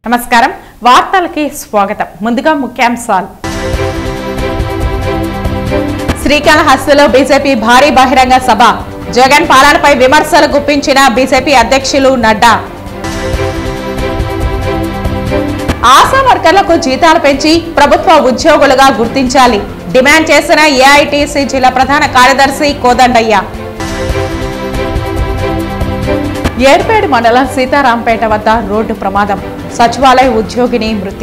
నమస్కారం వార్తలకి స్వాగతం ముందుగా ముఖ్యాంశాలు శ్రీకాళహస్తిలో బీజేపీ భారీ బహిరంగ సభ జగన్ పాలనపై విమర్శలు గుప్పించిన బీజేపీ అధ్యక్షులు నడ్డా ఆశా వర్కర్లకు జీతాలు పెంచి ప్రభుత్వ ఉద్యోగులుగా గుర్తించాలి డిమాండ్ చేసిన ఏఐటీసీ జిల్లా ప్రధాన కార్యదర్శి కోదండయ్య ఏర్పేడు మండలం సీతారాంపేట వద్ద రోడ్డు ప్రమాదం సచివాలయ ఉద్యోగిని మృతి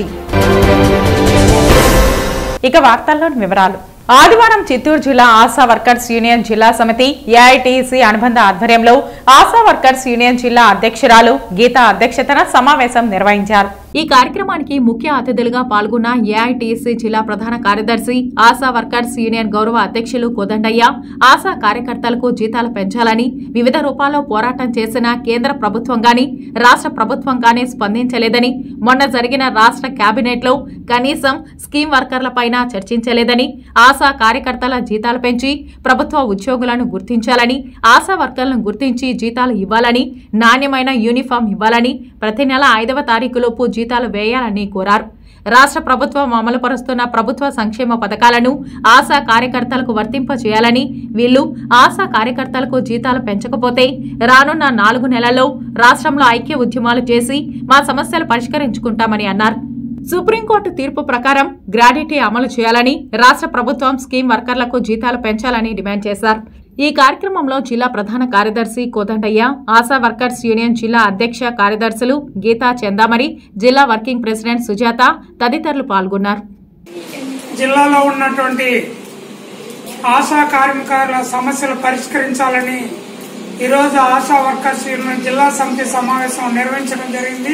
ఇక వార్తల్లోని వివరాలు ఆదివారం చిత్తూరు జిల్లా ఆశా వర్కర్స్ యూనియన్ జిల్లా సమితి ఏఐటీసీ అనుబంధ ఆధ్వర్యంలో ఆశా వర్కర్స్ యూనియన్ జిల్లా అధ్యక్షురాలు గీత అధ్యక్షతన సమావేశం నిర్వహించారు ఈ కార్యక్రమానికి ముఖ్య అతిథులుగా పాల్గొన్న ఏఐటీసీ జిల్లా ప్రధాన కార్యదర్శి ఆశా వర్కర్స్ యూనియన్ గౌరవ అధ్యక్షులు కోదండయ్య ఆశా కార్యకర్తలకు జీతాలు పెంచాలని వివిధ రూపాల్లో పోరాటం చేసిన కేంద్ర ప్రభుత్వం గాని రాష్ట్ర ప్రభుత్వం గాని స్పందించలేదని మొన్న జరిగిన రాష్ట్ర కేబినెట్ లో కనీసం స్కీమ్ వర్కర్లపైన చర్చించలేదని ఆశా కార్యకర్తల జీతాలు పెంచి ప్రభుత్వ ఉద్యోగులను గుర్తించాలని ఆశా వర్కర్లను గుర్తించి జీతాలు ఇవ్వాలని నాణ్యమైన యూనిఫామ్ ఇవ్వాలని ప్రతి నెల ఐదవ తారీఖులోపు జీతాలు వేయాలని కోరారు రాష్ట్ర ప్రభుత్వం అమలు పరుస్తున్న ప్రభుత్వ సంక్షేమ పథకాలను ఆశా కార్యకర్తలకు వర్తింపజేయాలని వీళ్లు ఆశా కార్యకర్తలకు జీతాలు పెంచకపోతే రానున్న నాలుగు నెలల్లో రాష్ట్రంలో ఐక్య ఉద్యమాలు చేసి మా సమస్యలు పరిష్కరించుకుంటామని అన్నారు సుప్రీంకోర్టు తీర్పు ప్రకారం గ్రాడ్యుటీ అమలు చేయాలని రాష్ట్ర ప్రభుత్వం స్కీమ్ వర్కర్లకు జీతాలు పెంచాలని డిమాండ్ చేశారు ఈ కార్యక్రమంలో జిల్లా ప్రధాన కార్యదర్శి కోదండయ్య ఆశా వర్కర్స్ యూనియన్ జిల్లా అధ్యక్ష కార్యదర్శులు గీతా చందామరి జిల్లా వర్కింగ్ ప్రెసిడెంట్ సుజాత తదితరులు పాల్గొన్నారు జిల్లాలో ఉన్నటువంటి ఆశా కార్మికుల సమస్యలు పరిష్కరించాలని ఈరోజు ఆశా వర్కర్స్ యూనియన్ జిల్లా సమితి సమావేశం నిర్వహించడం జరిగింది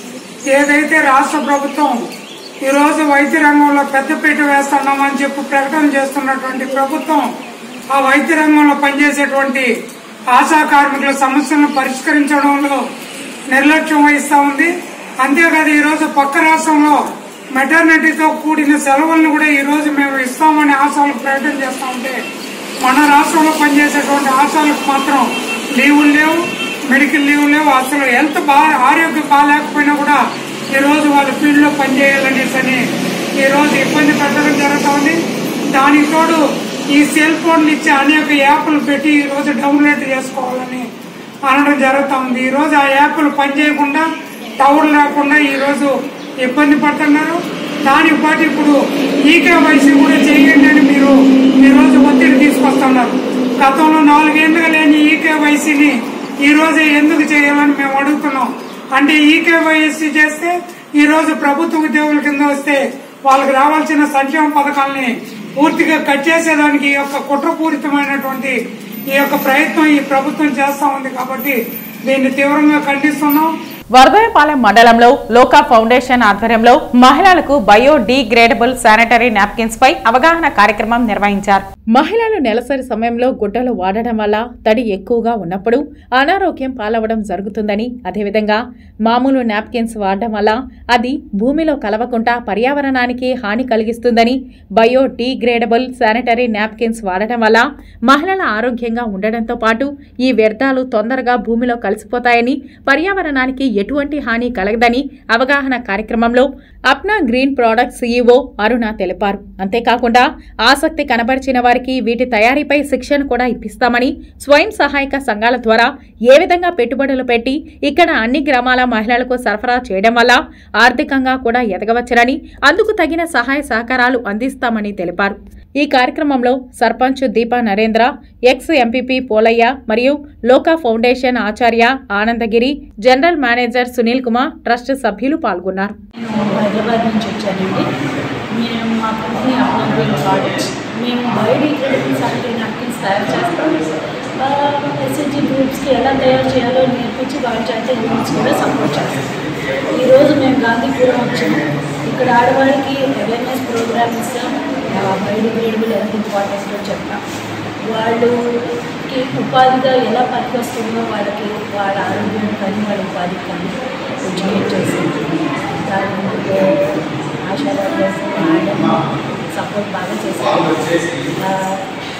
ఏదైతే రాష్ట్ర ప్రభుత్వం ఈరోజు వైద్య రంగంలో పెద్దపీట వేస్తున్నామని చెప్పి ప్రకటన చేస్తున్నటువంటి ప్రభుత్వం ఆ వైద్య రంగంలో పనిచేసేటువంటి ఆశా కార్మికుల సమస్యలను పరిష్కరించడంలో నిర్లక్ష్యం వహిస్తా ఉంది అంతేకాదు ఈరోజు పక్క రాష్ట్రంలో మెటర్నిటీతో కూడిన సెలవులను కూడా ఈ రోజు మేము ఇస్తామని ఆశాలకు ప్రకటన చేస్తా ఉంటే మన రాష్ట్రంలో పనిచేసేటువంటి ఆశాలకు మాత్రం లీవులు లేవు మెడికల్ లీవ్ లేవు అసలు హెల్త్ బాగా ఆరోగ్యం బాగాలేకపోయినా కూడా ఈ రోజు వాళ్ళు ఫీల్డ్ లో పనిచేయాలనేసి అని ఈ రోజు ఇబ్బంది పెట్టడం జరుగుతా ఉంది దానికి తోడు ఈ సెల్ ఫోన్లు ఇచ్చే అనేక యాప్లు పెట్టి ఈ రోజు డౌన్లోడ్ చేసుకోవాలని అనడం జరుగుతా ఉంది ఈ రోజు ఆ యాప్లు పనిచేయకుండా టవర్ లేకుండా ఈ రోజు ఇబ్బంది పడుతున్నారు దానికి పాటు ఇప్పుడు ఈకేవైసీ కూడా చేయండి అని మీరు ఈ రోజు ఒత్తిడి తీసుకొస్తున్నారు గతంలో నాలుగేళ్లుగా లేని ఈకేవైసీని ఈ రోజు ఎందుకు చేయాలని మేము అడుగుతున్నాం అంటే ఈకేవైసీ చేస్తే ఈ రోజు ప్రభుత్వ ఉద్యోగుల కింద వస్తే వాళ్ళకి రావాల్సిన సంక్షేమ పథకాలని పూర్తిగా కట్ చేసేదానికి ఈ యొక్క కుట్రపూరితమైనటువంటి ఈ యొక్క ప్రయత్నం ఈ ప్రభుత్వం చేస్తా ఉంది కాబట్టి దీన్ని తీవ్రంగా ఖండిస్తున్నాం వరదయపాలెం మండలంలో లోకా ఫౌండేషన్ ఆధ్వర్యంలో మహిళలకు బయో డిగ్రేడబుల్ శానిటరీ నాప్కిన్స్ పై అవగాహన కార్యక్రమం నిర్వహించారు మహిళలు నెలసరి సమయంలో గుడ్డలు వాడడం వల్ల తడి ఎక్కువగా ఉన్నప్పుడు అనారోగ్యం పాలవడం జరుగుతుందని అదేవిధంగా మామూలు నాప్కిన్స్ వాడడం వల్ల అది భూమిలో కలవకుండా పర్యావరణానికి హాని కలిగిస్తుందని బయో డిగ్రేడబుల్ శానిటరీ నాప్కిన్స్ వాడటం వల్ల మహిళల ఆరోగ్యంగా ఉండడంతో పాటు ఈ వ్యర్థాలు తొందరగా భూమిలో కలిసిపోతాయని పర్యావరణానికి ఎటువంటి హాని కలగదని అవగాహన కార్యక్రమంలో Apna green products CEO Aruna తెలిపారు అంతేకాకుండా ఆసక్తి కనబరిచిన వారికి వీటి తయారీపై శిక్షణ కూడా ఇప్పిస్తామని స్వయం సహాయక సంఘాల ద్వారా ఏ విధంగా పెట్టుబడులు పెట్టి ఇక్కడ అన్ని గ్రామాల మహిళలకు సరఫరా చేయడం వల్ల ఆర్థికంగా కూడా ఎదగవచ్చునని అందుకు తగిన సహాయ సహకారాలు అందిస్తామని తెలిపారు ఈ కార్యక్రమంలో సర్పంచ్ దీపా నరేంద్ర ఎక్స్ ఎంపీపీ పోలయ్య మరియు Loka foundation Acharya Anandagiri general manager Sunil Kumar trust సభ్యులు పాల్గొన్నారు నేను హైదరాబాద్ నుంచి వచ్చానండి మేము మా కంపెనీ అప్లోడింగ్ ప్రోడక్ట్స్ మేము బయోడిగ్రేడబుల్ శానిటరీ నాప్కిన్స్ తయారు చేస్తాం ఎస్ఎస్జి గ్రూప్స్కి ఎలా తయారు చేయాలో నేర్పించి వాళ్ళ చేత యూనిట్స్ కూడా సపోర్ట్ చేస్తాం ఈరోజు మేము గాంధీపురం వచ్చాము ఇక్కడ ఆడవాళ్ళకి అవేర్నెస్ ప్రోగ్రామ్ ఇస్తాం బయోడిగ్రేడబుల్ ఎంత ఇంపార్టెంటో చెప్తాం వాళ్ళకి ఉపాధిగా ఎలా పనికొస్తుందో వాళ్ళకి వాళ్ళ ఆరోగ్యం కానీ వాళ్ళ ఉపాధి కానీ ఎడ్యుకేట్ చేసి దాని ఆశా వర్కర్స్ మేడం సపోర్ట్ బాగా చేశారు ఆ,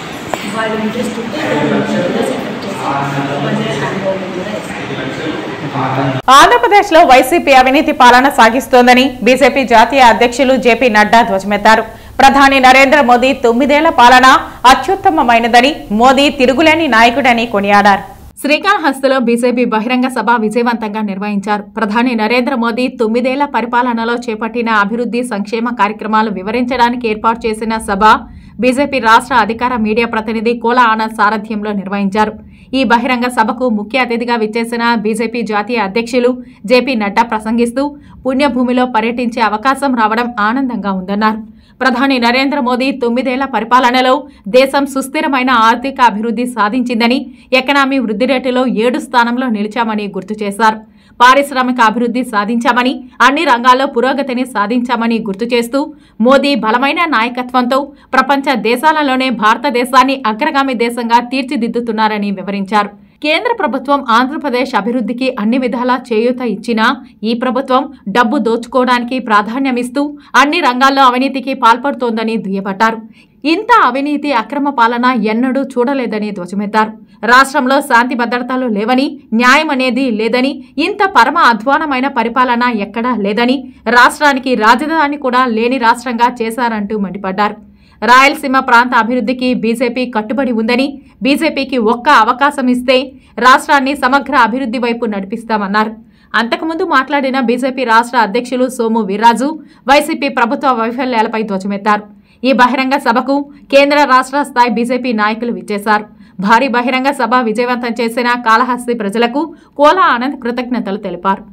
వాళ్ళ ఇంట్రెస్ట్ ఉంటే సెటప్ చేసి వాళ్ళే హ్యాండ్ ఓవర్ కూడా ఇస్తారు ఆంధ్రప్రదేశ్ లో వైసీపీ అవినీతి పాలన సాగిస్తోందని బీజేపీ జాతీయ అధ్యక్షులు జేపీ నడ్డా ధ్వజమెత్తారు ప్రధాని నరేంద్ర మోదీ తొమ్మిదేళ్ల పాలన అత్యుత్తమమైనదని మోదీ తిరుగులేని నాయకుడని కొనియాడారు శ్రీకాళహస్తిలో బీజేపీ బహిరంగ సభ విజయవంతంగా నిర్వహించారు ప్రధాని నరేంద్ర మోదీ తొమ్మిదేళ్ల పరిపాలనలో చేపట్టిన అభివృద్ధి సంక్షేమ కార్యక్రమాలు వివరించడానికి ఏర్పాటు చేసిన సభ బీజేపీ రాష్ట్ర అధికార మీడియా ప్రతినిధి కోల ఆనంద్ సారథ్యంలో నిర్వహించారు ఈ బహిరంగ సభకు ముఖ్య అతిథిగా విచ్చేసిన బీజేపీ జాతీయ అధ్యక్షులు జేపీ నడ్డా ప్రసంగిస్తూ పుణ్యభూమిలో పర్యటించే అవకాశం రావడం ఆనందంగా ఉందన్నారు ప్రధాని నరేంద్ర మోదీ తొమ్మిదేళ్ల పరిపాలనలో దేశం సుస్థిరమైన ఆర్థిక అభివృద్ధి సాధించిందని ఎకనామీ వృద్ధి రేటులో ఏడు స్థానంలో నిలిచామని గుర్తు చేశారు పారిశ్రామిక అభివృద్ధి సాధించామని అన్ని రంగాల్లో పురోగతిని సాధించామని గుర్తు చేస్తూ మోదీ బలమైన నాయకత్వంతో ప్రపంచ దేశాలలోనే భారతదేశాన్ని అగ్రగామి దేశంగా తీర్చిదిద్దుతున్నారని వివరించారు కేంద్ర ప్రభుత్వం ఆంధ్రప్రదేశ్ అభివృద్ధికి అన్ని విధాలా చేయూత ఇచ్చినా ఈ ప్రభుత్వం డబ్బు దోచుకోవడానికి ప్రాధాన్యమిస్తూ అన్ని రంగాల్లో అవినీతికి పాల్పడుతోందని దుయ్యబట్టారు ఇంత అవినీతి అక్రమ పాలన ఎన్నడూ చూడలేదని ధ్వజమెత్తారు రాష్ట్రంలో శాంతి భద్రతలు లేవని న్యాయం అనేది లేదని ఇంత పరమ అధ్వానమైన పరిపాలన ఎక్కడా లేదని రాష్ట్రానికి రాజధాని కూడా లేని రాష్ట్రంగా చేశారంటూ మండిపడ్డారు రాయలసీమ ప్రాంత అభివృద్ధికి బీజేపీ కట్టుబడి ఉందని బీజేపీకి ఒక్క అవకాశం ఇస్తే రాష్ట్రాన్ని సమగ్ర అభివృద్ధి వైపు నడిపిస్తామన్నారు అంతకుముందు మాట్లాడిన బీజేపీ రాష్ట్ర అధ్యక్షులు సోము వీర్రాజు వైసీపీ ప్రభుత్వ వైఫల్యాలపై ధ్వజమెత్తారు ఈ బహిరంగ సభకు కేంద్ర రాష్ట్ర స్థాయి బీజేపీ నాయకులు విచ్చేశారు భారీ బహిరంగ సభ విజయవంతం చేసిన కాళహస్తి ప్రజలకు కోల ఆనంద్ కృతజ్ఞతలు తెలిపారు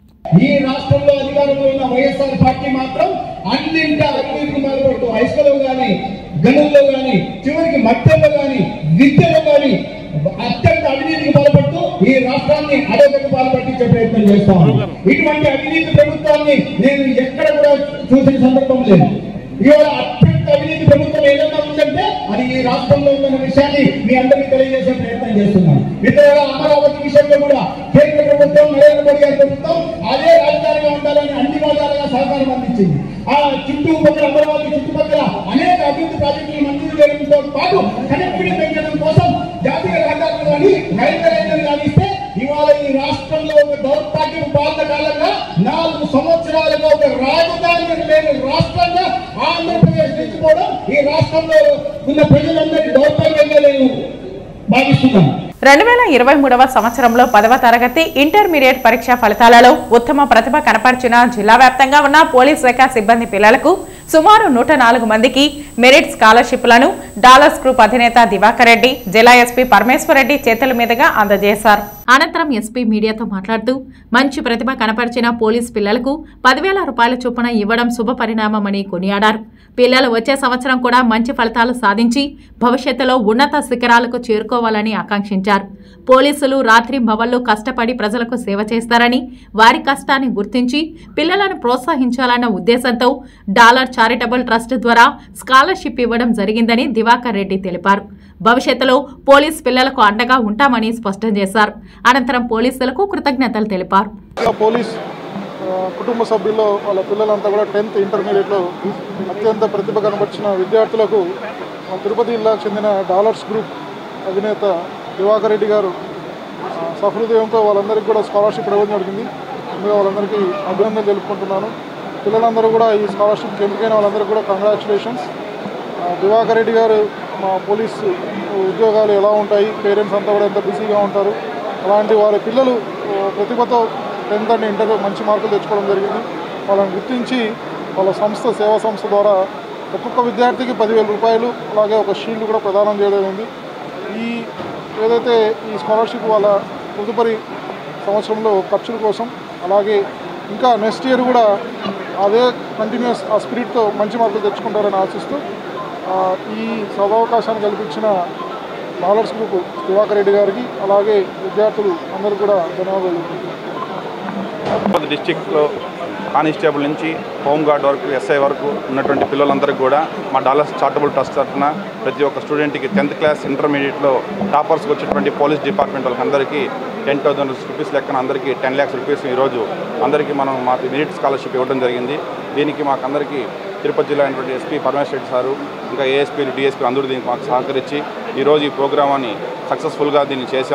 ఈ రాష్ట్రంలో అధికారంలో ఉన్న వైఎస్ఆర్ పార్టీ మాత్రం అన్నింట అవినీతికి పాల్పడుతూ ఇసుకలో గాని గనుల్లో గాని చివరికి మట్టంలో గాని విద్యలో గాని అత్యంత అవినీతికి పాల్పడుతూ ఈ రాష్ట్రాన్ని అడగకు పాల్పట్టించే ప్రయత్నం చేస్తాం ఇటువంటి అవినీతి ప్రభుత్వాన్ని నేను ఎక్కడ కూడా చూసిన సందర్భం లేదు ఇవాళ అత్యంత అవినీతి ప్రభుత్వం ఏదైనా ఉందంటే అది ఈ రాష్ట్రంలో ఉందన్న విషయాన్ని మీ అందరికీ తెలియజేసే ప్రయత్నం చేస్తున్నాను మిత్రుల అమరావతి విషయంలో కూడా కేంద్ర ప్రభుత్వం నరేంద్ర మోడీ గారి ప్రభుత్వం అదే రాజధానిగా ఉండాలని అన్ని వర్గాలుగా సహకారం అందించింది ఆ చుట్టుపక్కల అమరావతి చుట్టుపక్కల అనేక అభివృద్ధి ప్రాజెక్టులు మంజూరు చేయడంతో పాటు కనెక్టివిటీ పెంచడం కోసం జాతీయ రహదారులు కానీ రైల్వే లైన్లు కానీ ఇస్తే ఇవాళ ఈ రాష్ట్రంలో ఒక దౌర్భాగ్యం పాలన కాలంగా నాలుగు సంవత్సరాలుగా ఒక రాజధాని లేని రాష్ట్రంగా ఆంధ్రప్రదేశ్ నిలిచిపోవడం ఈ రాష్ట్రంలో ఉన్న ప్రజలందరికీ దౌర్భాగ్యంగా నేను భావిస్తున్నాను రెండు వేల ఇరవై మూడవ సంవత్సరంలో పదవ తరగతి ఇంటర్మీడియట్ పరీక్ష ఫలితాలలో ఉత్తమ ప్రతిభ కనపరిచిన జిల్లా వ్యాప్తంగా ఉన్న పోలీస్ శాఖ సిబ్బంది పిల్లలకు సుమారు నూట నాలుగు మందికి మెరిట్ స్కాలర్షిప్లను డాలర్స్ గ్రూప్ అధినేత దివాకర్ రెడ్డి జిల్లా ఎస్పీ పరమేశ్వర్ రెడ్డి చేతుల మీదుగా అందజేశారు అనంతరం ఎస్పీ మీడియాతో మాట్లాడుతూ మంచి ప్రతిభ కనపరిచిన పోలీస్ పిల్లలకు పదివేల రూపాయల చొప్పున ఇవ్వడం శుభ పరిణామమని కొనియాడారు పిల్లలు వచ్చే సంవత్సరం కూడా మంచి ఫలితాలు సాధించి భవిష్యత్తులో ఉన్నత శిఖరాలకు చేరుకోవాలని ఆకాంక్షించారు పోలీసులు రాత్రి భవన్లు కష్టపడి ప్రజలకు సేవ చేస్తారని వారి కష్టాన్ని గుర్తించి పిల్లలను ప్రోత్సహించాలన్న ఉద్దేశంతో డాలర్ చారిటబుల్ ట్రస్ట్ ద్వారా స్కాలర్షిప్ ఇవ్వడం జరిగిందని దివాకర్ రెడ్డి తెలిపారు భవిష్యత్తులో పోలీస్ పిల్లలకు అండగా ఉంటామని స్పష్టం చేశారు అనంతరం పోలీసులకు కృతజ్ఞతలు తెలిపారు ఇంకా పోలీస్ ఆ, కుటుంబ సభ్యుల్లో వాళ్ళ పిల్లలంతా కూడా టెన్త్ ఇంటర్మీడియట్లో అత్యంత ప్రతిభ కనబర్చిన విద్యార్థులకు మా తిరుపతి జిల్లాకు చెందిన డాలర్స్ గ్రూప్ అధినేత దివాకర్ రెడ్డి గారు ఆ, సహృదయంతో వాళ్ళందరికీ కూడా స్కాలర్షిప్ ఇవ్వడం జరిగింది ముందుగా వాళ్ళందరికీ అభినందనలు తెలుపుకుంటున్నాను పిల్లలందరూ కూడా ఈ స్కాలర్షిప్కి ఎంపికైన వాళ్ళందరికీ కూడా కంగ్రాచులేషన్స్ దివాకర్ రెడ్డి గారు మా పోలీస్ ఉద్యోగాలు ఎలా ఉంటాయి పేరెంట్స్ అంతా కూడా ఎంత బిజీగా ఉంటారు అలాంటి వారి పిల్లలు ఆ, ప్రతిభతో టెన్త్ అండ్ ఇంటర్ మంచి మార్కులు తెచ్చుకోవడం జరిగింది వాళ్ళని గుర్తించి వాళ్ళ సంస్థ సేవా సంస్థ ద్వారా ఒక్కొక్క విద్యార్థికి పదివేల రూపాయలు అలాగే ఒక షీల్డ్ కూడా ప్రదానం చేయడం జరిగింది ఈ ఏదైతే ఈ స్కాలర్షిప్ వాళ్ళ తదుపరి సంవత్సరంలో ఖర్చుల కోసం అలాగే ఇంకా నెక్స్ట్ ఇయర్ కూడా అదే కంటిన్యూస్ ఆ స్పిరిట్తో మంచి మార్కులు తెచ్చుకుంటారని ఆశిస్తూ ఆ, ఈ సదవకాశాన్ని కల్పించిన డాలర్స్ గ్రూప్ దివాకర్ రెడ్డి గారికి అలాగే విద్యార్థులు అందరూ కూడా ధన్యవాదాలు తిరుపతి డిస్టిక్లో కానిస్టేబుల్ నుంచి హోంగార్డ్ వరకు ఎస్ఐ వరకు ఉన్నటువంటి పిల్లలందరికీ కూడా మా డాలర్స్ చారిటబుల్ ట్రస్ట్ తరఫున ప్రతి ఒక్క స్టూడెంట్కి టెన్త్ క్లాస్ ఇంటర్మీడియట్లో టాపర్స్కి వచ్చేటువంటి పోలీస్ డిపార్ట్మెంట్ వాళ్ళకి టెన్ థౌసండ్ రూపీస్ లెక్కన అందరికీ టెన్ ల్యాక్స్ రూపీస్ ఈరోజు అందరికీ మనం మాకు మెరిట్ స్కాలర్షిప్ ఇవ్వడం జరిగింది దీనికి మాకు అందరికీ తిరుపతి జిల్లా అయినటువంటి ఎస్పీ పరమేశ్వర రెడ్డి సారు ఇంకా ఏఎస్పీలు డిఎస్పీ అందరూ దీనికి మాకు సహకరించి ఈరోజు ఈ ప్రోగ్రామాన్ని సక్సెస్ఫుల్గా దీన్ని చేశాము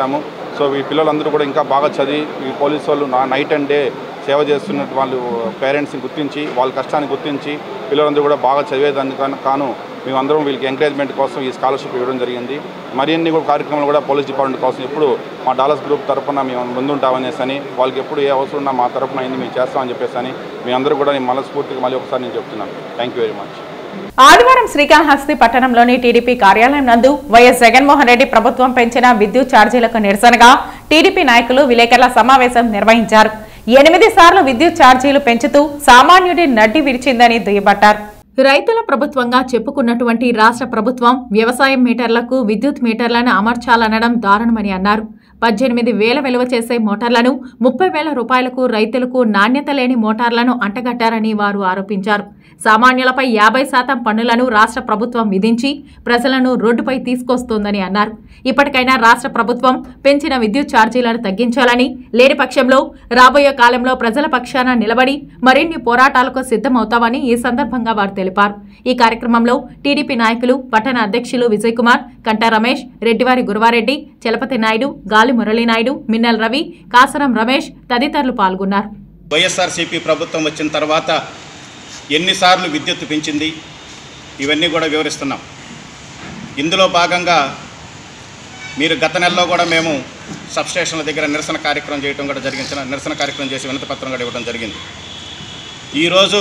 సో ఈ పిల్లలందరూ కూడా ఇంకా బాగా చదివి ఈ పోలీసు వాళ్ళు నా నైట్ అండ్ డే సేవ చేస్తున్న వాళ్ళు పేరెంట్స్ని గుర్తించి వాళ్ళ కష్టాన్ని గుర్తించి పిల్లలందరూ కూడా బాగా చదివేదానికి కాను- కాను మేమందరం వీళ్ళకి ఎంకరేజ్మెంట్ కోసం ఈ స్కాలర్షిప్ ఇవ్వడం జరిగింది మరిన్ని కూడా కార్యక్రమాలు కూడా పోలీస్ డిపార్ట్మెంట్ కోసం ఎప్పుడు మా డాలర్స్ గ్రూప్ తరఫున మేము ముందుంటామనేసి అని వాళ్ళకి ఎప్పుడు ఏ అవసరం ఉన్నా మా తరఫున అయింది మేము చేస్తామని చెప్పేసి అని మీ అందరూ కూడా నేను మనస్ఫూర్తిగా మళ్ళీ ఒకసారి నేను చెప్తున్నాను థ్యాంక్ యూ వెరీ మచ్ ఆదివారం శ్రీకాళహస్తి పట్టణంలోని టీడీపీ కార్యాలయం నందు వైఎస్ జగన్మోహన్ రెడ్డి ప్రభుత్వం పెంచిన విద్యుత్ ఛార్జీలకు నిరసనగా టీడీపీ నాయకులు విలేకరుల సమావేశం నిర్వహించారు ఎనిమిది సార్లు విద్యుత్ ఛార్జీలు పెంచుతూ సామాన్యుడి నడ్డి విరిచిందని దుయ్యబట్టారు రైతుల ప్రభుత్వంగా చెప్పుకున్నటువంటి రాష్ట్ర ప్రభుత్వం వ్యవసాయం మీటర్లకు విద్యుత్ మీటర్లను అమర్చాలనడం దారుణమని అన్నారు పద్దెనిమిది వేల విలువ చేసే మోటార్లను ముప్పై వేల రూపాయలకు రైతులకు నాణ్యత లేని మోటార్లను అంటగట్టారని వారు ఆరోపించారు సామాన్యులపై యాభై శాతం పన్నులను రాష్ట్ర ప్రభుత్వం విధించి ప్రజలను రోడ్డుపై తీసుకొస్తోందని అన్నారు ఇప్పటికైనా రాష్ట్ర ప్రభుత్వం పెంచిన విద్యుత్ ఛార్జీలను తగ్గించాలని లేని పక్షంలో రాబోయే కాలంలో ప్రజల పక్షాన నిలబడి మరిన్ని పోరాటాలకు సిద్ధమవుతామని ఈ సందర్భంగా వారు తెలిపారు ఈ కార్యక్రమంలో టీడీపీ నాయకులు పట్టణ అధ్యక్షులు విజయ్ కుమార్ కంటా రమేష్ రెడ్డివారి గురువారెడ్డి చలపతి నాయుడు గాలి మురళీనాయుడు మిన్నల్ రవి కాసరం రమేష్ తదితరులు పాల్గొన్నారు వైఎస్ఆర్సీపీ ప్రభుత్వం వచ్చిన తర్వాత ఎన్నిసార్లు విద్యుత్ పెంచింది ఇవన్నీ కూడా వివరిస్తున్నాం ఇందులో భాగంగా మీరు గత నెలలో కూడా మేము సబ్స్టేషన్ల దగ్గర నిరసన కార్యక్రమం చేయడం కూడా జరిగించిన నిరసన కార్యక్రమం చేసి వినతి పత్రం కూడా ఇవ్వడం జరిగింది ఈరోజు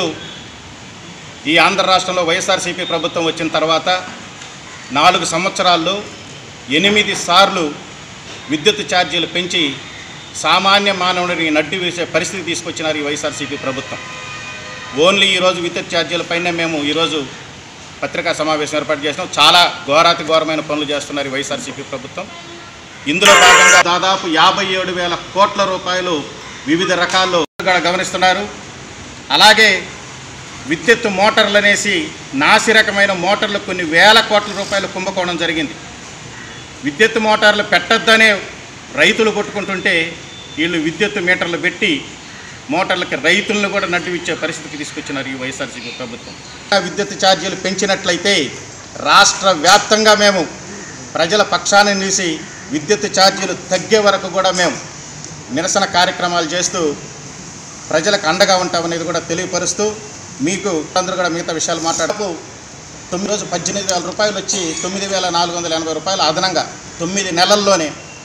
ఈ ఆంధ్ర రాష్ట్రంలో వైఎస్ఆర్సీపీ ప్రభుత్వం వచ్చిన తర్వాత నాలుగు సంవత్సరాల్లో ఎనిమిది సార్లు విద్యుత్ ఛార్జీలు పెంచి సామాన్య మానవుడిని నడ్డి వేసే పరిస్థితి తీసుకొచ్చినారు ఈ వైఎస్ఆర్సీపీ ప్రభుత్వం ఓన్లీ ఈరోజు విద్యుత్ ఛార్జీలపైనే మేము ఈరోజు పత్రికా సమావేశం ఏర్పాటు చేసినాం చాలా ఘోరాతి ఘోరమైన పనులు చేస్తున్నారు ఈ వైఎస్ఆర్సీపీ ప్రభుత్వం ఇందులో భాగంగా దాదాపు యాభై ఏడు వేల కోట్ల రూపాయలు వివిధ రకాల్లో కూడా గమనిస్తున్నారు అలాగే విద్యుత్ మోటార్లు అనేసి నాసి రకమైన మోటార్లు కొన్ని వేల కోట్ల రూపాయలు కుంభకోణం జరిగింది విద్యుత్ మోటార్లు పెట్టొద్దనే రైతులు కొట్టుకుంటుంటే వీళ్ళు విద్యుత్ మీటర్లు పెట్టి మోటార్లకి రైతులను కూడా నడ్డివిచ్చే పరిస్థితికి తీసుకొచ్చినారు ఈ వైఎస్ఆర్సీపీ ప్రభుత్వం ఆ విద్యుత్ ఛార్జీలు పెంచినట్లయితే రాష్ట్ర వ్యాప్తంగా మేము ప్రజల పక్షాన్ని నిలిచి విద్యుత్ ఛార్జీలు తగ్గే వరకు కూడా మేము నిరసన కార్యక్రమాలు చేస్తూ ప్రజలకు అండగా ఉంటామనేది కూడా తెలియపరుస్తూ మీకు అందరూ కూడా మిగతా విషయాలు మాట్లాడుతూ తొమ్మిది రోజు పద్దెనిమిది వేల రూపాయలు వచ్చి తొమ్మిది వేల నాలుగు వందల ఎనభై రూపాయలు అదనంగా తొమ్మిది నెలల్లోనే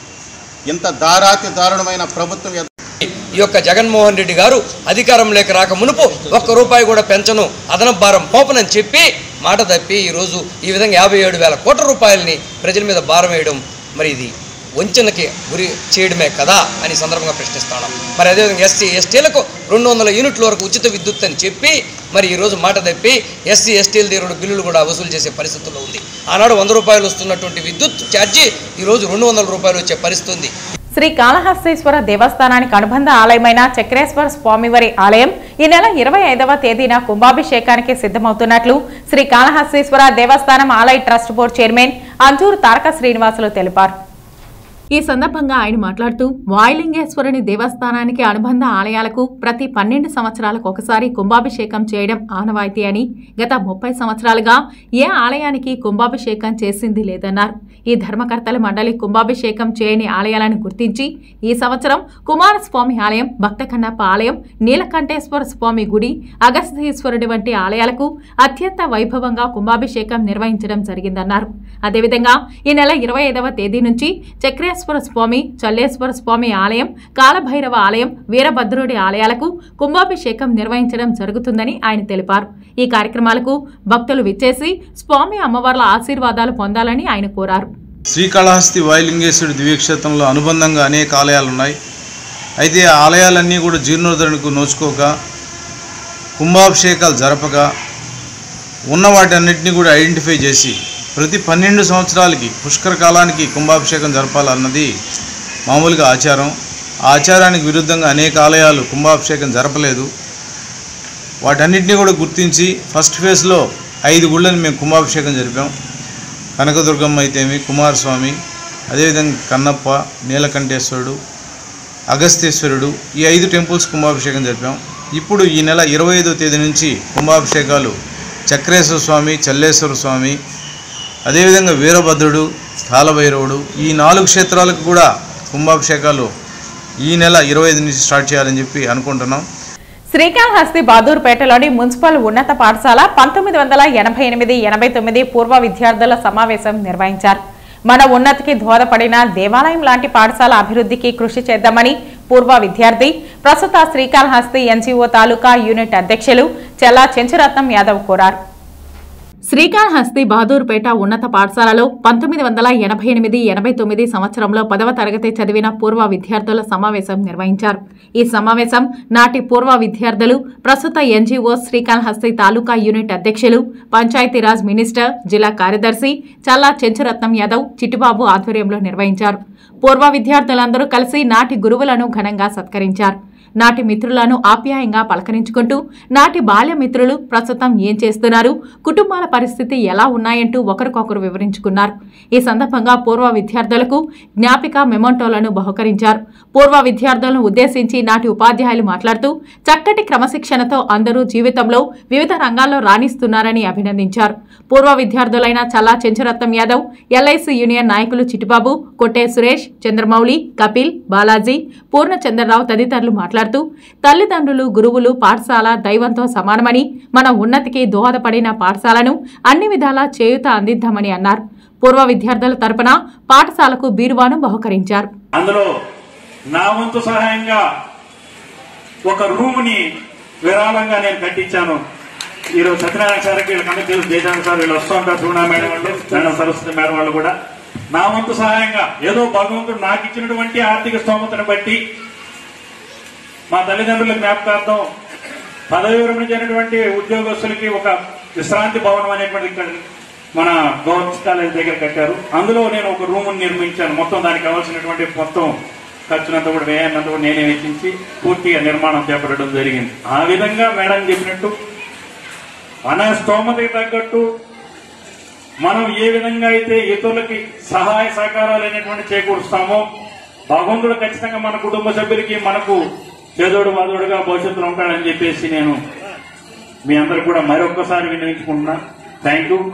ఇంత దారాతి దారుణమైన ప్రభుత్వం ఎద- ఈ యొక్క జగన్మోహన్ రెడ్డి గారు అధికారంలోకి రాక మునుపు ఒక్క రూపాయి కూడా పెంచను అదనపు భారం మోపనని చెప్పి మాట తప్పి ఈరోజు ఈ విధంగా యాభై ఏడు వేల కోట్ల రూపాయలని ప్రజల మీద భారం వేయడం మరి ఇది వంచనకి గురి చేయడమే కదా అని సందర్భంగా ప్రశ్నిస్తాను మరి అదేవిధంగా ఎస్సీ ఎస్టీలకు రెండు వందల యూనిట్ల వరకు ఉచిత విద్యుత్ అని చెప్పి మరి ఈరోజు మాట తప్పి ఎస్సీ ఎస్టీల దగ్గర బిల్లులు కూడా వసూలు చేసే పరిస్థితుల్లో ఉంది ఆనాడు వంద రూపాయలు వస్తున్నటువంటి విద్యుత్ ఛార్జీ ఈరోజు రెండు వందల రూపాయలు వచ్చే పరిస్థితి ఉంది శ్రీ కాళహస్తీశ్వర దేవస్థానానికి అనుబంధ ఆలయమైన చక్రేశ్వర స్వామివారి ఆలయం ఈ నెల ఇరవై ఐదవ తేదీన కుంభాభిషేకానికి సిద్ధమవుతున్నట్లు శ్రీ కాళహస్తీశ్వర దేవస్థానం ఆలయ trust board chairman Anjuru Taraka Srinivasulu తెలిపారు ఈ సందర్భంగా ఆయన మాట్లాడుతూ వాయులింగేశ్వరుని దేవస్థానానికి అనుబంధ ఆలయాలకు ప్రతి పన్నెండు సంవత్సరాలకు ఒకసారి కుంభాభిషేకం చేయడం ఆనవాయితీ అని గత ముప్పై సంవత్సరాలుగా ఏ ఆలయానికి కుంభాభిషేకం చేసింది లేదన్నారు ఈ ధర్మకర్తల మండలి కుంభాభిషేకం చేయని ఆలయాలను గుర్తించి ఈ సంవత్సరం కుమారస్వామి ఆలయం భక్త కన్నప్ప ఆలయం నీలకంఠేశ్వర స్వామి గుడి అగస్తీశ్వరుడి వంటి ఆలయాలకు అత్యంత వైభవంగా కుంభాభిషేకం నిర్వహించడం జరిగిందన్నారు అదేవిధంగా ఈ నెల ఇరవై ఐదవ తేదీ నుంచి చక్రేశ్వర స్వామి చల్లేశ్వర స్వామి ఆలయం కాలభైరవ ఆలయం వీరభద్రుడి ఆలయాలకు కుంభాభిషేకం నిర్వహించడం జరుగుతుందని ఆయన తెలిపారు ఈ కార్యక్రమాలకు భక్తులు విచ్చేసి స్వామి అమ్మవార్ల ఆశీర్వాదాలు పొందాలని ఆయన కోరారు శ్రీకాళహస్తి వాయులింగేశ్వరి దివ్యక్షేత్రంలో అనుబంధంగా అనేక ఆలయాలు ఉన్నాయి అయితే ఆ ఆలయాలన్నీ కూడా జీర్ణోద్ధరణకు నోచుకోక కుంభాభిషేకాలు జరపక ఉన్న వాటన్నిటిని కూడా ఐడెంటిఫై చేసి ప్రతి పన్నెండు సంవత్సరాలకి పుష్కర కాలానికి కుంభాభిషేకం జరపాలన్నది మామూలుగా ఆచారం ఆ ఆచారానికి విరుద్ధంగా అనేక ఆలయాలు కుంభాభిషేకం జరపలేదు వాటన్నిటిని కూడా గుర్తించి ఫస్ట్ ఫేజ్లో ఐదు గుళ్ళని మేము కుంభాభిషేకం జరిపాం కనకదుర్గమ్మ అయితేమి కుమారస్వామి అదేవిధంగా కన్నప్ప నీలకంఠేశ్వరుడు అగస్తేశ్వరుడు ఈ ఐదు టెంపుల్స్ కుంభాభిషేకం జరిపాం ఇప్పుడు ఈ నెల ఇరవై ఐదో తేదీ నుంచి కుంభాభిషేకాలు చక్రేశ్వర స్వామి చల్లేశ్వర స్వామి అదేవిధంగా వీరభద్రుడు కాలభైరవుడు ఈ నాలుగు క్షేత్రాలకు కూడా కుంభాభిషేకాలు ఈ నెల ఇరవై ఐదు నుంచి స్టార్ట్ చేయాలని చెప్పి అనుకుంటున్నాం శ్రీకాళహస్తి బహదూర్పేటలోని మున్సిపల్ ఉన్నత పాఠశాల పంతొమ్మిది వందల ఎనభై ఎనిమిది ఎనభై తొమ్మిది పూర్వ విద్యార్థుల సమావేశం నిర్వహించారు మన ఉన్నతికి దోహదపడిన దేవాలయం లాంటి పాఠశాల అభివృద్ధికి కృషి చేద్దామని పూర్వ విద్యార్థి ప్రస్తుత శ్రీకాళహస్తి ఎన్జీఓ తాలూకా యూనిట్ అధ్యక్షులు చెల్లా చెంచురత్నం యాదవ్ కోరారు శ్రీకాళహస్తి బహదూర్పేట ఉన్నత పాఠశాలలో పంతొమ్మిది వందల ఎనభై ఎనిమిది ఎనభై తొమ్మిది సంవత్సరంలో పదవ తరగతి చదివిన పూర్వ విద్యార్థుల సమావేశం నిర్వహించారు ఈ సమావేశం నాటి పూర్వ విద్యార్థులు ప్రస్తుత ఎన్జీఓ శ్రీకాళహస్తి తాలూకా యూనిట్ అధ్యక్షులు పంచాయతీరాజ్ మినిస్టర్ జిల్లా కార్యదర్శి చల్లా చెంచురత్నం యాదవ్ చిట్టిబాబు ఆధ్వర్యంలో నిర్వహించారు పూర్వ విద్యార్థులందరూ కలిసి నాటి గురువులను ఘనంగా సత్కరించారు నాటి మిత్రులను ఆప్యాయంగా పలకరించుకుంటూ నాటి బాల్య మిత్రులు ప్రస్తుతం ఏం చేస్తున్నారు కుటుంబాల పరిస్థితి ఎలా ఉన్నాయంటూ ఒకరికొకరు వివరించుకున్నారు ఈ సందర్భంగా పూర్వ విద్యార్థులకు జ్ఞాపిక మెమోంటోలను బహుకరించారు పూర్వ విద్యార్థులను ఉద్దేశించి నాటి ఉపాధ్యాయులు మాట్లాడుతూ చక్కటి క్రమశిక్షణతో అందరూ జీవితంలో వివిధ రంగాల్లో రాణిస్తున్నారని అభినందించారు పూర్వ విద్యార్థులైన చల్లా చెంచురత్నం యాదవ్ ఎల్ఐసి యూనియన్ నాయకులు చిట్టుబాబు కొట్టే సురేష్ చంద్రమౌళి కపిల్ బాలాజీ పూర్ణచంద్రరావు తదితరులు మాట్లాడుతూ తల్లిదండ్రులు గురువులు పాఠశాల దైవంతో సమానమని మన ఉన్నతికి దోహదపడిన పాఠశాలను అన్ని విధాలా చేయూత అందిద్దామని అన్నారు పూర్వ విద్యార్థుల తరపున పాఠశాలకు బీరువాను బహుకరించారు అందులో నా వంతు సహాయంగా ఒక రూమ్ ని విరాళంగా నేను కట్టించాను ఈరోజు సత్యనారాయణ సార్కి వీళ్ళకి అందరికీ తెలుసు జయచాంద్ సార్ వీళ్ళు వస్తూ ఉంటారు సుగుణ మేడం వాళ్ళు మేడం సరస్వతి మేడం వాళ్ళు కూడా నా వంతు సహాయంగా ఏదో భగవంతుడు నాకు ఇచ్చినటువంటి ఆర్థిక స్తోమతను బట్టి మా తల్లిదండ్రుల జ్ఞాపకార్థం పదవి విరమణ చేయనటువంటి ఉద్యోగస్తులకి ఒక విశ్రాంతి భవనం అనేటువంటి ఇక్కడ మన గవర్నమెంట్ కాలేజ్ దగ్గర కట్టారు అందులో నేను ఒక రూమ్ నిర్మించాను మొత్తం దానికి కావాల్సినటువంటి మొత్తం ఖర్చునంతా కూడా వ్యయాన్నంతా కూడా నేనే వెచ్చించి పూర్తిగా నిర్మాణం చేపట్టడం జరిగింది ఆ విధంగా మేడం చెప్పినట్టు మన స్తోమతకి తగ్గట్టు మనం ఏ విధంగా అయితే ఇతరులకి సహాయ సహకారాలు అనేటువంటి చేకూరుస్తామో భగవంతుడు ఖచ్చితంగా మన కుటుంబ సభ్యులకి మనకు చేదోడు వాదోడుగా భవిష్యత్తులో ఉంటాడని చెప్పేసి నేను మీ అందరికి కూడా మరొక్కసారి వినియోగించుకుంటున్నా థ్యాంక్ యూ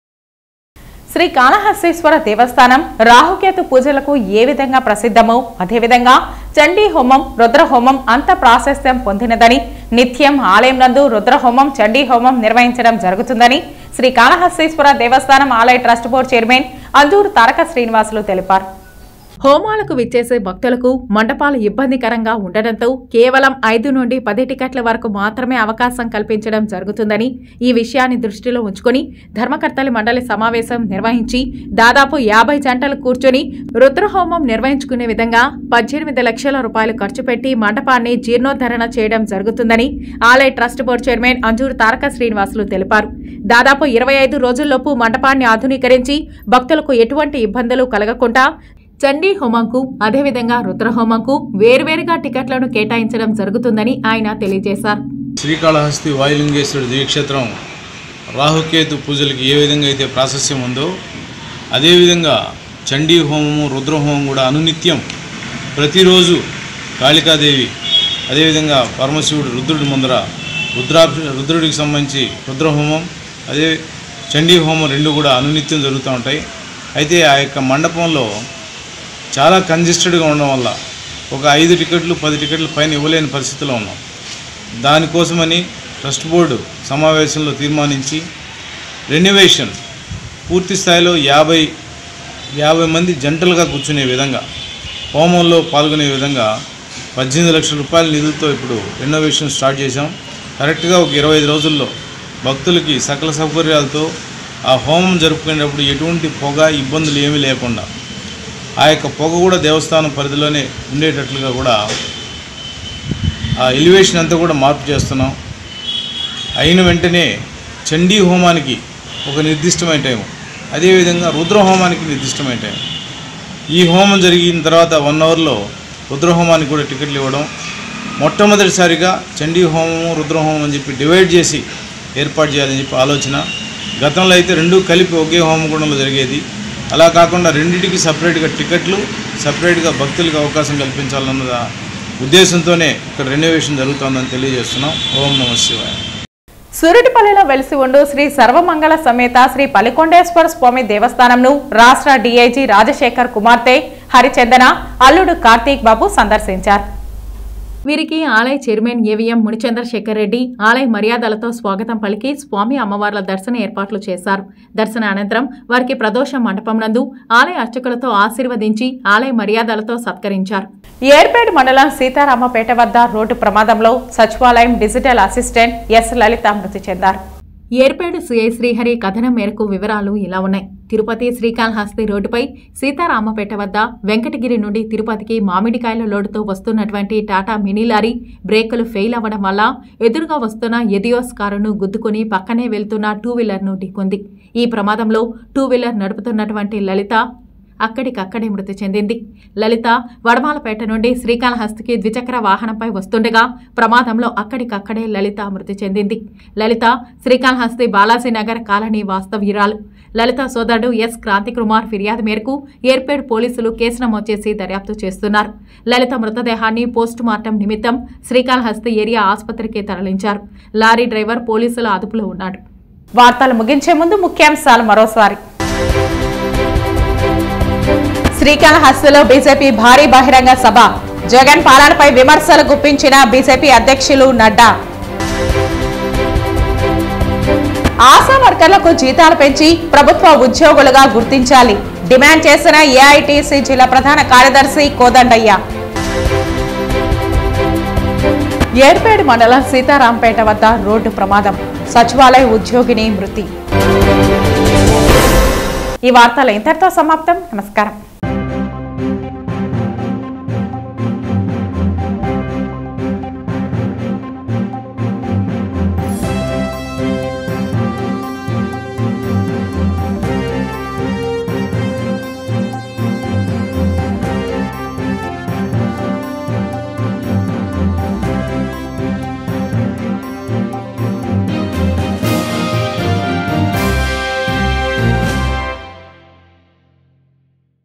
శ్రీ కాళహస్తీశ్వర దేవస్థానం రాహుకేతు పూజలకు ఏ విధంగా ప్రసిద్ధమో అదేవిధంగా చండీ హోమం రుద్రహోమం అంత ప్రాశస్త్యం పొందినదని నిత్యం ఆలయం నందు రుద్రహోమం చండీ హోమం నిర్వహించడం జరుగుతుందని శ్రీ కాళహస్తీశ్వర దేవస్థానం ఆలయ trust board chairman Anjuru Taraka Srinivasulu తెలిపారు హోమాలకు విచ్చేసే భక్తులకు మండపాలు ఇబ్బందికరంగా ఉండడంతో కేవలం ఐదు నుండి పది టికెట్ల వరకు మాత్రమే అవకాశం కల్పించడం జరుగుతుందని ఈ విషయాన్ని దృష్టిలో ఉంచుకొని ధర్మకర్తల మండలి సమావేశం నిర్వహించి దాదాపు యాభై జంటలు కూర్చొని రుద్రహోమం నిర్వహించుకునే విధంగా పద్దెనిమిది లక్షల రూపాయలు ఖర్చు పెట్టి మండపాన్ని జీర్ణోద్ధరణ చేయడం జరుగుతుందని ఆలయ trust board chairman Anjuru Taraka Srinivasulu తెలిపారు దాదాపు ఇరవై ఐదు రోజుల్లోపు మండపాన్ని ఆధునీకరించి భక్తులకు ఎటువంటి ఇబ్బందులు కలగకుండా చండీ హోమంకు అదేవిధంగా రుద్రహోమంకు వేర్వేరుగా టికెట్లను కేటాయించడం జరుగుతుందని ఆయన తెలియజేశారు శ్రీకాళహస్తి వాయులింగేశ్వరుడు దివ్యక్షేత్రం రాహుకేతు పూజలకి ఏ విధంగా అయితే ప్రాశస్యం ఉందో అదేవిధంగా చండీ హోమము రుద్రహోమం కూడా అనునిత్యం ప్రతిరోజు కాళికాదేవి అదేవిధంగా పరమశివుడు రుద్రుడి ముందర రుద్రా రుద్రుడికి సంబంధించి రుద్రహోమం అదే చండీ హోమం రెండు కూడా అనునిత్యం జరుగుతూ ఉంటాయి అయితే ఆ యొక్క మండపంలో చాలా కంజెస్టెడ్గా ఉండడం వల్ల ఒక ఐదు టికెట్లు పది టికెట్లు పైన ఇవ్వలేని పరిస్థితిలో ఉన్నాం దానికోసమని ట్రస్ట్ బోర్డు సమావేశంలో తీర్మానించి రెన్యువేషన్ పూర్తి స్థాయిలో యాభై యాభై మంది జంటలుగా కూర్చునే విధంగా హోమంలో పాల్గొనే విధంగా పద్దెనిమిది లక్షల రూపాయల నిధులతో ఇప్పుడు రెనోవేషన్ స్టార్ట్ చేశాం కరెక్ట్గా ఒక ఇరవై ఐదు రోజుల్లో భక్తులకి సకల సౌకర్యాలతో ఆ హోమం జరుపుకునేటప్పుడు ఎటువంటి పొగ ఇబ్బందులు ఏమీ లేకుండా ఆ యొక్క పొగ కూడా దేవస్థానం పరిధిలోనే ఉండేటట్లుగా కూడా ఆ ఎలివేషన్ అంతా కూడా మార్పు చేస్తున్నాం అయిన వెంటనే చండీ హోమానికి ఒక నిర్దిష్టమైన టైం అదేవిధంగా రుద్ర హోమానికి నిర్దిష్టమైన టైం ఈ హోమం జరిగిన తర్వాత వన్ అవర్లో రుద్రహోమానికి కూడా టికెట్లు ఇవ్వడం మొట్టమొదటిసారిగా చండీ హోమము రుద్రహోమం అని చెప్పి డివైడ్ చేసి ఏర్పాటు చేయాలని చెప్పి ఆలోచన గతంలో అయితే రెండూ కలిపి ఒకే హోమగుండంలో జరిగేది అలా కాకుండా రెండింటికి సపరేట్గా టికెట్లు సపరేట్గా భక్తులకు అవకాశం కల్పించాలన్న ఉద్దేశంతోనే ఇక్కడ రెనోవేషన్ జరుగుతోందని తెలియజేస్తున్నాం ఓం నమ శివాయ సూరటిపల్లిలో వెలిసి ఉండు శ్రీ సర్వమంగళ సమేత శ్రీ పలికొండేశ్వర స్వామి దేవస్థానంను రాష్ట్ర డీఐజీ రాజశేఖర్ కుమార్తె హరిచందన అల్లుడు కార్తీక్ బాబు సందర్శించారు వీరికి ఆలయ చైర్మన్ ఏవిఎం మునిచంద్రశేఖర్ రెడ్డి ఆలయ మర్యాదలతో స్వాగతం పలికి స్వామి అమ్మవార్ల దర్శన ఏర్పాట్లు చేశారు దర్శన అనంతరం వారికి ప్రదోష మండపం నందు ఆలయ అర్చకులతో ఆశీర్వదించి ఆలయ మర్యాదలతో సత్కరించారు ఏర్పేడ్ మండలం సీతారామపేట వద్ద రోడ్డు ప్రమాదంలో సచివాలయం డిజిటల్ అసిస్టెంట్ ఎస్ లలిత మృతి చెందారు ఏర్పేడు సిఐ శ్రీహరి కథనం మేరకు వివరాలు ఇలా ఉన్నాయి తిరుపతి శ్రీకాళహస్తి రోడ్డుపై సీతారామపేట వద్ద వెంకటగిరి నుండి తిరుపతికి మామిడికాయల లోడుతో వస్తున్నటువంటి టాటా మినీ లారీ బ్రేకులు ఫెయిల్ అవ్వడం వల్ల ఎదురుగా వస్తున్న ఎదియోస్ కారును గుద్దుకుని పక్కనే వెళ్తున్న టూ వీలర్ను ఢీకొంది ఈ ప్రమాదంలో టూ వీలర్ నడుపుతున్నటువంటి లలిత అక్కడికక్కడే మృతి చెందింది లలిత వడమాలపేట నుండి శ్రీకాళహస్తికి ద్విచక్ర వాహనంపై వస్తుండగా ప్రమాదంలో అక్కడికక్కడే లలిత మృతి చెందింది లలిత శ్రీకాళహస్తి బాలాజీనగర్ కాలనీ వాస్తవ్యురాలు లలిత సోదరుడు ఎస్ క్రాంతికుమార్ ఫిర్యాదు మేరకు ఏర్పేడ్ పోలీసులు కేసు నమోదు చేసి దర్యాప్తు చేస్తున్నారు లలిత మృతదేహాన్ని పోస్టు మార్టం నిమిత్తం శ్రీకాళహస్తి ఏరియా ఆసుపత్రికి తరలించారు లారీ డ్రైవర్ పోలీసుల అదుపులో ఉన్నాడు వార్తలు ముగించే ముందు ముఖ్యాంశాలు మరోసారి శ్రీకాళహస్తిలో బీజేపీ భారీ బహిరంగ సభ జగన్ పాలనపై విమర్శలు గుప్పించిన బీజేపీ అధ్యక్షులు నడ్డా ఆశా వర్కర్లకు జీతాలు పెంచి ప్రభుత్వ ఉద్యోగులుగా గుర్తించాలి డిమాండ్ చేసిన ఏఐటీసీ జిల్లా ప్రధాన కార్యదర్శి కోదండయ్య ఏర్పేడు మండలం సీతారాంపేట వద్ద రోడ్డు ప్రమాదం సచివాలయ ఉద్యోగిని మృతి ఈ వార్తలు ఇంతటితో సమాప్తం నమస్కారం